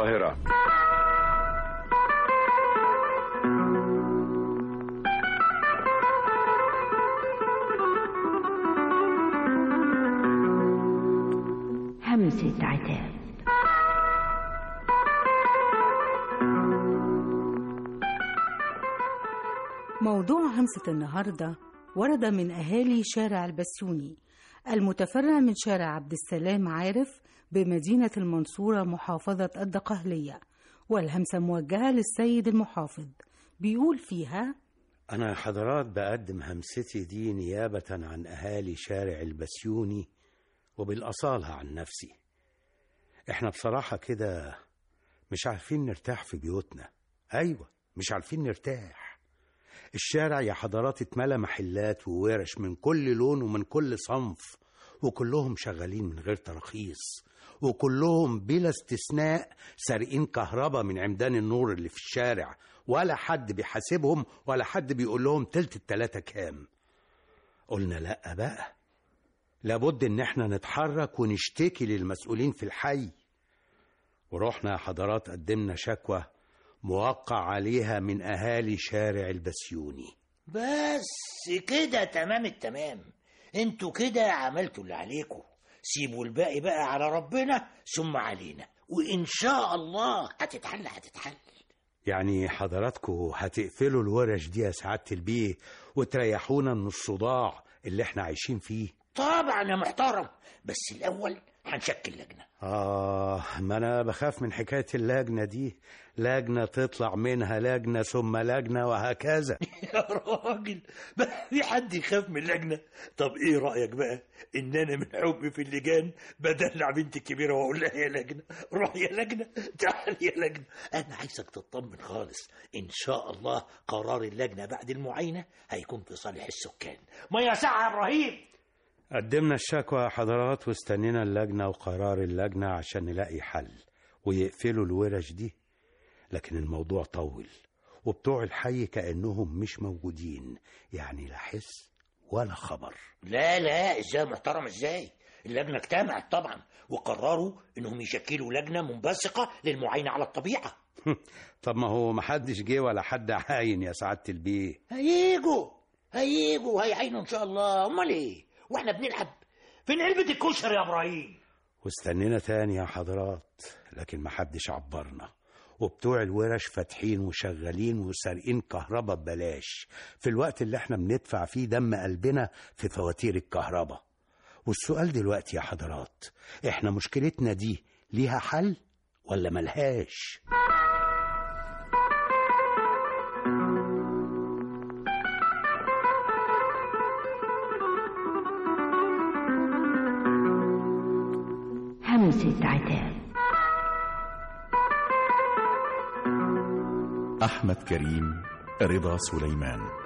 القاهرة همسة عتاب موضوع همسة النهاردة ورد من أهالي شارع البسيوني المتفرع من شارع عبد السلام عارف بمدينة المنصورة محافظة الدقهلية والهمسة موجهة للسيد المحافظ بيقول فيها أنا يا حضرات بقدم همستي دي نيابة عن أهالي شارع البسيوني وبالأصالة عن نفسي إحنا بصراحة كده مش عارفين نرتاح في بيوتنا أيوة مش عارفين نرتاح الشارع يا حضرات اتملى محلات وورش من كل لون ومن كل صنف وكلهم شغالين من غير تراخيص وكلهم بلا استثناء سارقين كهرباء من عمدان النور اللي في الشارع ولا حد بيحاسبهم ولا حد بيقول لهم تلت التلاتة كام قلنا لأ بقى لابد ان احنا نتحرك ونشتكي للمسؤولين في الحي ورحنا يا حضرات قدمنا شكوى موقع عليها من اهالي شارع البسيوني بس كده تمام التمام انتوا كده عملتوا اللي عليكم سيبوا الباقي بقى على ربنا ثم علينا وان شاء الله هتتحل هتتحل يعني حضراتكم هتقفلوا الورش دي يا سعادة البيه وتريحونا من الصداع اللي احنا عايشين فيه طبعا يا محترم بس الاول هنشكل لجنه آه ما أنا بخاف من حكاية اللجنة دي لجنة تطلع منها لجنة ثم لجنة وهكذا يا راجل بقى في حد يخاف من اللجنه طب ايه رايك بقى ان انا من حبي في اللجان بدلع بنتي الكبيره واقول لها يا لجنه روح يا لجنه تعال يا لجنه انا عايزك تطمن خالص ان شاء الله قرار اللجنه بعد المعاينه هيكون في صالح السكان ما يا سعى يا ابراهيم قدمنا الشكوى يا حضرات واستنينا اللجنة وقرار اللجنة عشان نلاقي حل ويقفلوا الورش دي لكن الموضوع طول وبتوع الحي كأنهم مش موجودين يعني لا حس ولا خبر لا لا ازاي يا محترم ازاي اللجنه اجتمعت طبعا وقرروا انهم يشكلوا لجنه منبثقه للمعاينه على الطبيعه طب ما هو محدش جه ولا حد عاين يا سعادة البيه هيجوا هيجوا هيعينوا ان شاء الله امال ايه واحنا بنلعب فين علبه الكشري يا ابراهيم واستنينا تاني يا حضرات لكن محدش عبرنا وبتوع الورش فاتحين وشغالين وسارقين كهرباء ببلاش في الوقت اللي احنا بندفع فيه دم قلبنا في فواتير الكهرباء والسؤال دلوقتي يا حضرات احنا مشكلتنا دي ليها حل ولا ملهاش همسة عتاب أحمد كريم رضا سليمان